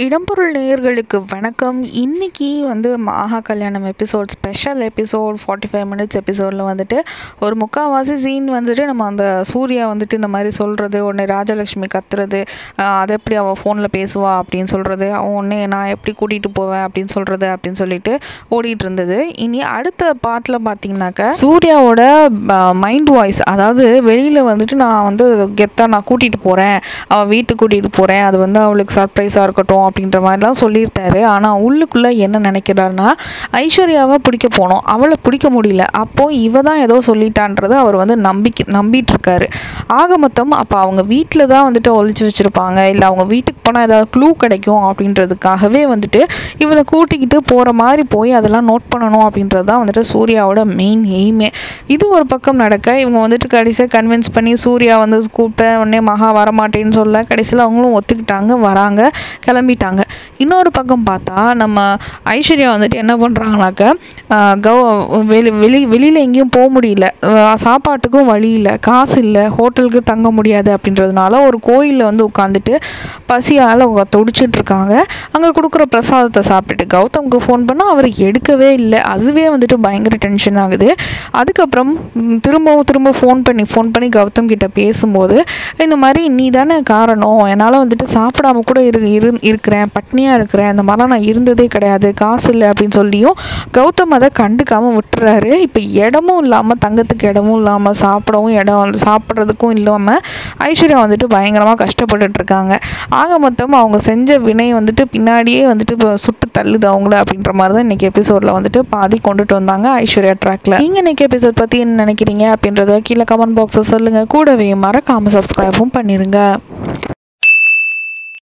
இடம்பொருள் நேயர்களுக்கு வணக்கம் இன்னைக்கு வந்து Maha Kalyanam episode special episode forty five minutes எபிசோடில் வந்துட்டு ஒரு முக்கால்வாசி சீன் வந்துட்டு நம்ம அந்த சூர்யா வந்துட்டு இந்த மாதிரி சொல்கிறது உடனே ராஜலக்ஷ்மி கத்துறது ஆஹ் அதை எப்படி அவள் ஃபோனில் பேசுவா அப்படின்னு சொல்கிறது அவன் உடனே நான் எப்படி கூட்டிகிட்டு போவேன் அப்படின்னு சொல்கிறது அப்படின்னு சொல்லிட்டு ஓடிட்டு இருந்தது இனி அடுத்த பாட்டில் பார்த்தீங்கன்னாக்க சூர்யாவோட மைண்ட் வாய்ஸ் அதாவது வெளியில் வந்துட்டு நான் வந்து கெத்தாக நான் கூட்டிகிட்டு போகிறேன் அவள் வீட்டுக்கு கூட்டிகிட்டு போகிறேன் அது வந்து அவளுக்கு சர்ப்ரைஸாக இருக்கட்டும் அப்படின்ற மாதிரிலாம் சொல்லியிருக்காரு ஆனால் உள்ளுக்குள்ளே என்ன நினைக்கிறாருன்னா ஐஸ்வர்யாவை பிடிக்க போனோம் அவளை பிடிக்க முடியல அப்போது இவ தான் ஏதோ சொல்லிட்டான்றதை அவர் வந்து நம்பிக்கை நம்பிட்டு இருக்காரு ஆக மொத்தம் அப்போ அவங்க வீட்டில் தான் வந்துட்டு ஒழிச்சு வச்சுருப்பாங்க இல்லை அவங்க வீட்டுக்கு போனால் ஏதாவது க்ளூ கிடைக்கும் அப்படின்றதுக்காகவே வந்துட்டு இவளை கூட்டிக்கிட்டு போகிற மாதிரி போய் அதெல்லாம் நோட் பண்ணணும் அப்படின்றது தான் வந்துட்டு சூர்யாவோட மெயின் எய்மே இது ஒரு பக்கம் நடக்க இவங்க வந்துட்டு கடைசியாக கன்வின்ஸ் பண்ணி சூர்யா வந்து கூப்பிட்ட உடனே மகா வரமாட்டேன்னு சொல்ல கடைசியில் அவங்களும் ஒத்துக்கிட்டாங்க வராங்க கிளம்பிட்டாங்க இன்னொரு பக்கம் பார்த்தா நம்ம ஐஸ்வர்யா வந்துட்டு என்ன பண்ணுறாங்கனாக்க கவ வெளி வெளி வெளியில் எங்கேயும் போக முடியல ஆஹ் சாப்பாட்டுக்கும் வழி இல்லை காசு இல்லை ஹோட்டலுக்கு தங்க முடியாது அப்படின்றதுனால ஒரு கோயிலில் வந்து உட்காந்துட்டு பசியால் துடிச்சிட்டு இருக்காங்க அங்கே கொடுக்குற பிரசாதத்தை சாப்பிட்டுட்டு கௌதம்க்கு ஃபோன் பண்ணால் அவர் எடுக்கவே இல்லை அதுவே வந்துட்டு பயங்கர டென்ஷன் ஆகுது அதுக்கப்புறம் ம், திரும்பவும் திரும்ப ஃபோன் பண்ணி ஃபோன் பண்ணி கௌதம் கிட்ட பேசும்போது இந்த மாதிரி நீ தானே காரணம் என்னால் வந்துட்டு சாப்பிடாம கூட இரு இரு இருக்கிறேன் பட்னியாக இருக்கிறேன் இந்த மாதிரிலாம் நான் இருந்ததே கிடையாது காசு இல்லை அப்படின்னு சொல்லியும் கௌதம் அதை கண்டுக்காமல் விட்டுறாரு இப்போ இடமும் இல்லாமல் தங்கத்துக்கு இடமும் இல்லாமல் சாப்பிடவும் இடம் சாப்பிட்றதுக்கும் இல்லாமல் ஐஸ்வர்யா வந்துட்டு பயங்கரமாக கஷ்டப்பட்டுட்டு இருக்காங்க ஆக மொத்தம் அவங்க செஞ்ச வினை வந்துட்டு பின்னாடியே வந்துட்டு இப்போ சுட்டு தள்ளுது அவங்கள அப்படின்ற மாதிரி தான் இன்றைக்கி எபிசோடில் வந்துட்டு பாதி கொண்டுட்டு வந்தாங்க ஐஸ்வர்யா ட்ராக்ல நீங்கள் இன்றைக்கி எபிசோட் பற்றி என்ன நினைக்கிறீங்க அப்படின்றத கீழே கமெண்ட் பாக்ஸை சொல்லுங்கள் கூடவே மறக்காமல் சப்ஸ்கிரைபும் பண்ணிடுங்க